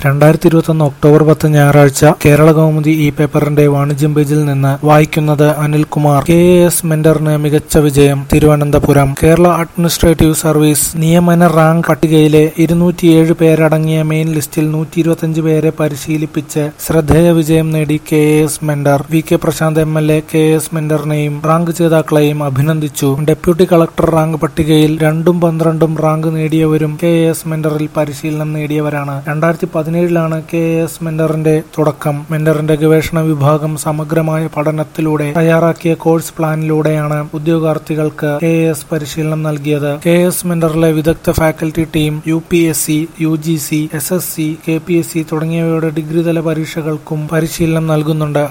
രണ്ടായിരത്തി ഇരുപത്തൊന്ന് ഒക്ടോബർ പത്ത് ഞായറാഴ്ച കേരള കൗമുദി ഈ പേപ്പറിന്റെ വാണിജ്യം പേജിൽ നിന്ന് വായിക്കുന്നത് അനിൽകുമാർ കെ എ എസ് മെന്ററിന് മികച്ച വിജയം തിരുവനന്തപുരം കേരള അഡ്മിനിസ്ട്രേറ്റീവ് സർവീസ് നിയമന റാങ്ക് പട്ടികയിലെ ഇരുന്നൂറ്റിയേഴ് പേരടങ്ങിയ മെയിൻ ലിസ്റ്റിൽ നൂറ്റി ഇരുപത്തിയഞ്ച് പേരെ പരിശീലിപ്പിച്ച് ശ്രദ്ധേയ വിജയം നേടി K A S mentor V K Prashanth M L A K S മെന്ററിനെയും റാങ്ക് ജേതാക്കളെയും അഭിനന്ദിച്ചു ഡെപ്യൂട്ടി കളക്ടർ റാങ്ക് പട്ടികയിൽ രണ്ടും പന്ത്രണ്ടും റാങ്ക് നേടിയവരും കെ എസ് മെന്ററിൽ പരിശീലനം നേടിയവരാണ് രണ്ടായിരത്തി പതിനേഴിലാണ് കെ എസ് മെന്ററിന്റെ തുടക്കം മെന്ററിന്റെ ഗവേഷണ വിഭാഗം സമഗ്രമായ പഠനത്തിലൂടെ തയ്യാറാക്കിയ കോഴ്സ് പ്ലാനിലൂടെയാണ് ഉദ്യോഗാർത്ഥികൾക്ക് കെ എസ് പരിശീലനം നൽകിയത് കെ എസ് മെന്ററിലെ വിദഗ്ധ faculty team U P S C U G C S S C K P S C തുടങ്ങിയവയുടെ ഡിഗ്രി തല പരീക്ഷകൾക്കും പരിശീലനം നൽകുന്നുണ്ട്